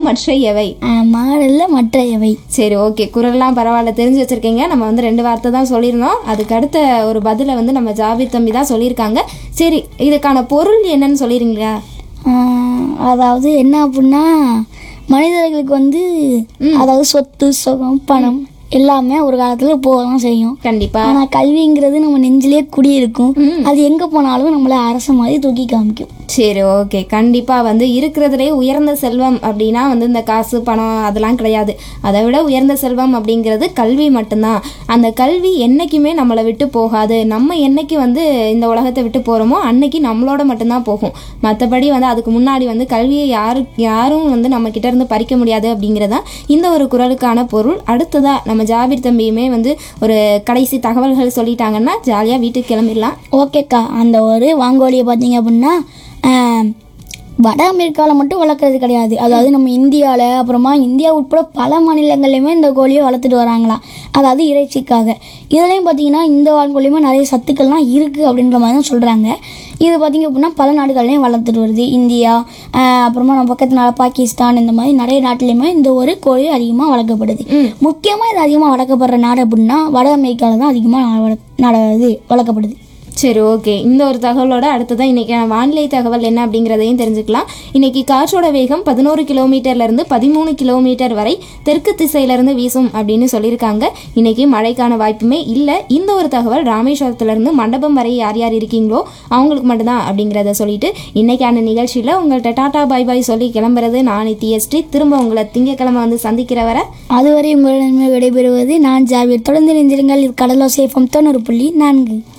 மற்ற எவை ஆஹ் மாடல்ல மற்ற எவை சரி ஓகே குரல்லாம் பரவாயில்ல தெரிஞ்சு வச்சிருக்கீங்க நம்ம வந்து ரெண்டு வார்த்தை தான் சொல்லியிருந்தோம் அதுக்கு அடுத்த ஒரு பதிலை வந்து நம்ம ஜாபீர் தம்பி தான் சொல்லியிருக்காங்க சரி இதுக்கான பொருள் என்னன்னு சொல்லிடுங்களா ஆஹ் அதாவது என்ன அப்படின்னா மனிதர்களுக்கு வந்து அதாவது சொத்து சுகம் பணம் எல்லாமே ஒரு காலத்துல போக தான் செய்யும் கண்டிப்பா ஆனா கல்விங்கிறது நம்ம நெஞ்சிலே குடியிருக்கும் அது எங்க போனாலும் நம்மள அரச மாதிரி தூக்கி காமிக்கும் சரி ஓகே கண்டிப்பாக வந்து இருக்கிறதுலே உயர்ந்த செல்வம் அப்படின்னா வந்து இந்த காசு பணம் அதெல்லாம் கிடையாது அதை விட உயர்ந்த செல்வம் அப்படிங்கிறது கல்வி மட்டும்தான் அந்த கல்வி என்றைக்குமே நம்மளை விட்டு போகாது நம்ம என்னைக்கு வந்து இந்த உலகத்தை விட்டு போகிறோமோ அன்னைக்கு நம்மளோட மட்டும்தான் போகும் மற்றபடி வந்து அதுக்கு முன்னாடி வந்து கல்வியை யாரு யாரும் வந்து நம்ம கிட்ட இருந்து பறிக்க முடியாது அப்படிங்கிறதான் இந்த ஒரு குரலுக்கான பொருள் அடுத்ததா நம்ம ஜாபீர் தம்பியுமே வந்து ஒரு கடைசி தகவல்கள் சொல்லிட்டாங்கன்னா ஜாலியாக வீட்டுக்கு கிளம்பிடலாம் ஓகேக்கா அந்த ஒரு வாங்கோலியை பார்த்தீங்க அப்படின்னா ஆஹ், வட அமெரிக்காவில் மட்டும் வளர்க்குறது கிடையாது அதாவது நம்ம இந்தியாவில் அப்புறமா இந்தியா உட்பட பல மாநிலங்கள்லையுமே இந்த கோழியை வளர்த்துட்டு வராங்களாம் அதாவது இறைச்சிக்காக இதுலேயும் பார்த்தீங்கன்னா இந்த வான்கோழியுமே நிறைய சத்துக்கள்லாம் இருக்குது அப்படின்ற மாதிரி தான் சொல்கிறாங்க இது பார்த்தீங்க அப்படின்னா பல நாடுகள்லையும் வளர்த்துட்டு வருது இந்தியா ஆஹ், அப்புறமா நம்ம பக்கத்து நாடு பாகிஸ்தான் இந்த மாதிரி நிறைய நாட்டிலையுமே இந்த ஒரு கோழி அதிகமாக வளர்க்கப்படுது முக்கியமாக இது அதிகமாக வளர்க்கப்படுற நாடு அப்படின்னா வட அமெரிக்காவில் தான் அதிகமாக நாட இது வளர்க்கப்படுது சரி ஓகே இந்த ஒரு தகவலோட அடுத்ததான் இன்னைக்கான வானிலை தகவல் என்ன அப்படிங்கிறதையும் தெரிஞ்சுக்கலாம் இன்னைக்கு காற்றோட வேகம் பதினோரு கிலோமீட்டர்ல இருந்து பதிமூணு கிலோமீட்டர் வரை தெற்கு திசையில இருந்து வீசும் அப்படின்னு சொல்லியிருக்காங்க இன்னைக்கு மழைக்கான வாய்ப்புமே இல்லை இந்த ஒரு தகவல் ராமேஸ்வரத்துல இருந்து மண்டபம் வரை யார் யார் இருக்கீங்களோ அவங்களுக்கு மட்டும்தான் அப்படிங்கிறத சொல்லிட்டு இன்னைக்கான நிகழ்ச்சியில உங்கள்கிட்ட டாடா பாய் பாய் சொல்லி கிளம்புறது நான் நித்யஸ்ரீ திரும்ப உங்களை திங்கக்கிழமை வந்து சந்திக்கிற வரை அதுவரை உங்களிடமே விடைபெறுவது நான் ஜாவியர் தொடர்ந்து இணைந்திருங்கள் இது கடலோசேஃபம் தொண்ணூறு புள்ளி நான்கு